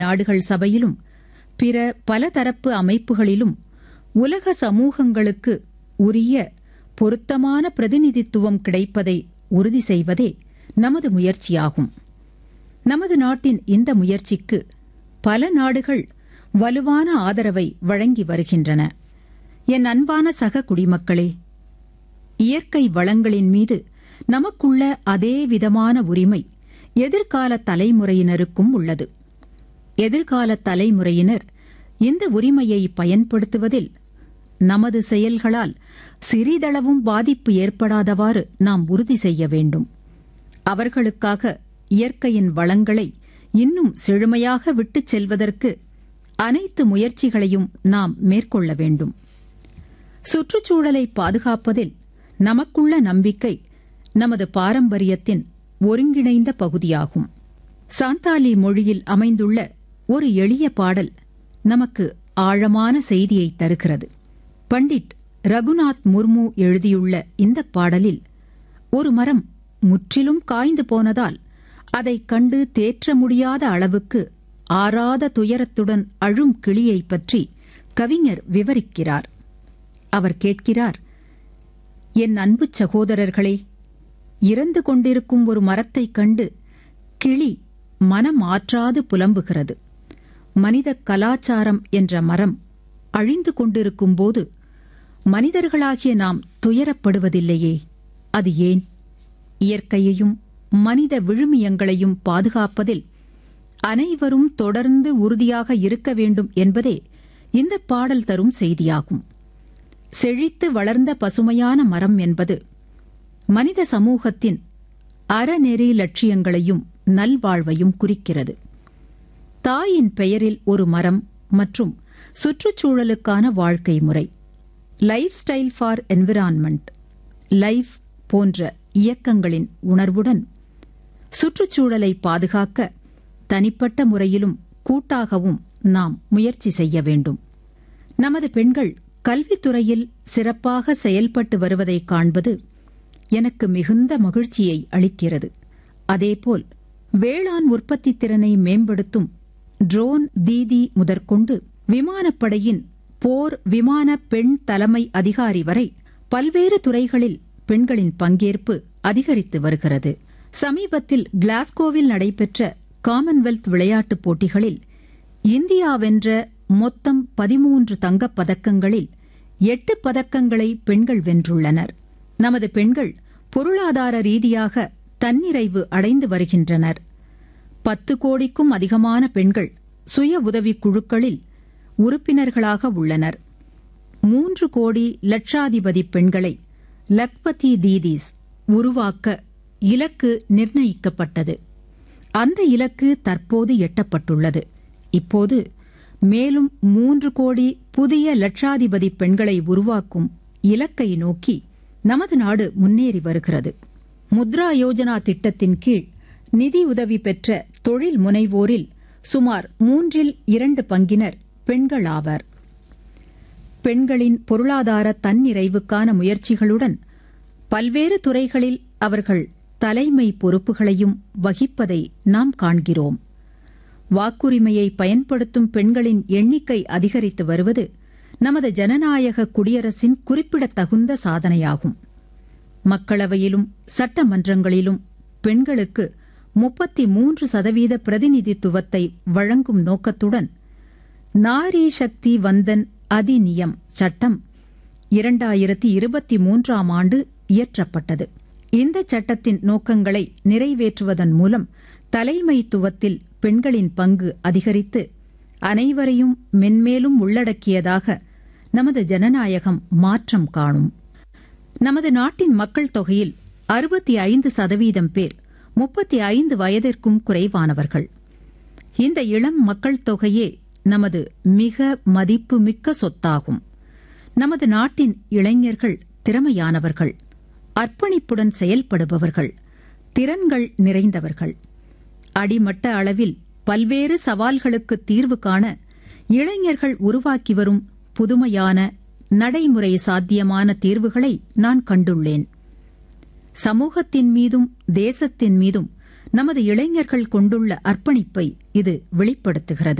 நாடுகள் சபையிலும் பிற பலதரப்பு அமைப்புகளிலும் உலக சமூகங்களுக்கு உரிய பொருத்தமான பிரதிநிதித்துவம் கிடைப்பதை உறுதி செய்வதே நமது முயற்சியாகும் நமது நாட்டின் இந்த முயற்சிக்கு பல நாடுகள் வலுவான ஆதரவை வழங்கி வருகின்றன என் அன்பான சக குடிமக்களே இயற்கை வளங்களின் மீது நமக்குள்ள அதே விதமான உரிமை எதிர்கால தலைமுறையினருக்கும் உள்ளது எதிர்கால தலைமுறையினர் இந்த உரிமையை பயன்படுத்துவதில் நமது செயல்களால் சிறிதளவும் பாதிப்பு ஏற்படாதவாறு நாம் உறுதி செய்ய வேண்டும் அவர்களுக்காக இயற்கையின் வளங்களை இன்னும் செழுமையாக விட்டுச் செல்வதற்கு அனைத்து முயற்சிகளையும் நாம் மேற்கொள்ள வேண்டும் சுற்றுச்சூழலை பாதுகாப்பதில் நமக்குள்ள நம்பிக்கை நமது பாரம்பரியத்தின் ஒருங்கிணைந்த பகுதியாகும் சாந்தாலி மொழியில் அமைந்துள்ள ஒரு எளிய பாடல் நமக்கு ஆழமான செய்தியை தருகிறது பண்டிட் ரகுநாத் முர்மு எழுதியுள்ள இந்த பாடலில் ஒரு மரம் முற்றிலும் காய்ந்து போனதால் அதைக் கண்டு தேற்ற முடியாத அளவுக்கு ஆறாத துயரத்துடன் அழும் கிளியைப் பற்றி கவிஞர் விவரிக்கிறார் அவர் கேட்கிறார் என் அன்பு சகோதரர்களே இறந்து கொண்டிருக்கும் ஒரு மரத்தைக் கண்டு கிளி மனம் ஆற்றாது புலம்புகிறது மனித கலாச்சாரம் என்ற மரம் அழிந்து கொண்டிருக்கும்போது மனிதர்களாகிய நாம் துயரப்படுவதில்லையே அது ஏன் இயற்கையையும் மனித விழுமியங்களையும் பாதுகாப்பதில் அனைவரும் தொடர்ந்து உறுதியாக இருக்க வேண்டும் என்பதே இந்த பாடல் தரும் செய்தியாகும் செழித்து வளர்ந்த பசுமையான மரம் என்பது மனித சமூகத்தின் அறநெறி லட்சியங்களையும் நல்வாழ்வையும் குறிக்கிறது தாயின் பெயரில் ஒரு மரம் மற்றும் சுற்றுச்சூழலுக்கான வாழ்க்கை முறை life style for environment life போன்ற இயக்கங்களின் உணர்வுடன் சுற்றுச்சூழலை பாதுகாக்க தனிப்பட்ட முறையிலும் கூட்டாகவும் நாம் முயற்சி செய்ய வேண்டும் நமது பெண்கள் கல்வித்துறையில் சிறப்பாக செயல்பட்டு வருவதை காண்பது எனக்கு மிகுந்த மகிழ்ச்சியை அளிக்கிறது அதேபோல் வேளாண் உற்பத்தி திறனை மேம்படுத்தும் ட்ரோன் தீதி முதற்கொண்டு விமானப்படையின் போர் விமான பெண் தலைமை அதிகாரி வரை பல்வேறு துறைகளில் பெண்களின் பங்கேற்பு அதிகரித்து வருகிறது சமீபத்தில் கிளாஸ்கோவில் நடைபெற்ற காமன்வெல்த் விளையாட்டுப் போட்டிகளில் இந்தியா வென்ற மொத்தம் பதிமூன்று தங்கப் பதக்கங்களில் எட்டு பதக்கங்களை பெண்கள் வென்றுள்ளனர் நமது பெண்கள் பொருளாதார ரீதியாக தன்னிறைவு அடைந்து வருகின்றனர் பத்து கோடிக்கும் அதிகமான பெண்கள் சுய உதவிக் குழுக்களில் உறுப்பினர்களாக உள்ளனர் மூன்று கோடி லட்சாதிபதி பெண்களை லக்பதி தீதீஸ் உருவாக்க இலக்கு நிர்ணயிக்கப்பட்டது அந்த இலக்கு தற்போது எட்டப்பட்டுள்ளது இப்போது மேலும் மூன்று கோடி புதிய லட்சாதிபதி பெண்களை உருவாக்கும் இலக்கை நோக்கி நமது நாடு முன்னேறி வருகிறது முத்ரா யோஜனா திட்டத்தின் கீழ் நிதியுதவி பெற்ற தொழில் முனைவோரில் சுமார் மூன்றில் இரண்டு பங்கினர் பெண்கள் ஆவர் பெண்களின் பொருளாதார தன்னிறைவுக்கான முயற்சிகளுடன் பல்வேறு துறைகளில் அவர்கள் தலைமை பொறுப்புகளையும் வகிப்பதை நாம் காண்கிறோம் வாக்குரிமையை பயன்படுத்தும் பெண்களின் எண்ணிக்கை அதிகரித்து வருவது நமது ஜனநாயக குடியரசின் குறிப்பிடத்தகுந்த சாதனையாகும் மக்களவையிலும் சட்டமன்றங்களிலும் பெண்களுக்கு முப்பத்தி மூன்று சதவீத பிரதிநிதித்துவத்தை வழங்கும் நோக்கத்துடன் நாரி சக்தி வந்தன் அதிநியம் சட்டம் இரண்டாயிரத்தி இருபத்தி மூன்றாம் ஆண்டு இயற்றப்பட்டது இந்த சட்டத்தின் நோக்கங்களை நிறைவேற்றுவதன் மூலம் தலைமைத்துவத்தில் பெண்களின் பங்கு அதிகரித்து அனைவரையும் மென்மேலும் உள்ளடக்கியதாக நமது ஜனநாயகம் மாற்றம் காணும் நமது நாட்டின் மக்கள் தொகையில் அறுபத்தி ஐந்து சதவீதம் பேர் முப்பத்தி ஐந்து வயதிற்கும் குறைவானவர்கள் இந்த இளம் மக்கள் தொகையே நமது மிக மதிப்புமிக்க சொத்தாகும் நமது நாட்டின் இளைஞர்கள் திறமையானவர்கள் அர்ப்பணிப்புடன் செயல்படுபவர்கள் திறன்கள் நிறைந்தவர்கள் அடிமட்ட அளவில் பல்வேறு சவால்களுக்கு தீர்வு காண இளைஞர்கள் உருவாக்கி வரும் புதுமையான நடைமுறை சாத்தியமான தீர்வுகளை நான் கண்டுள்ளேன் சமூகத்தின் மீதும் தேசத்தின் மீதும் நமது இளைஞர்கள் கொண்டுள்ள அர்ப்பணிப்பை இது வெளிப்படுத்துகிறது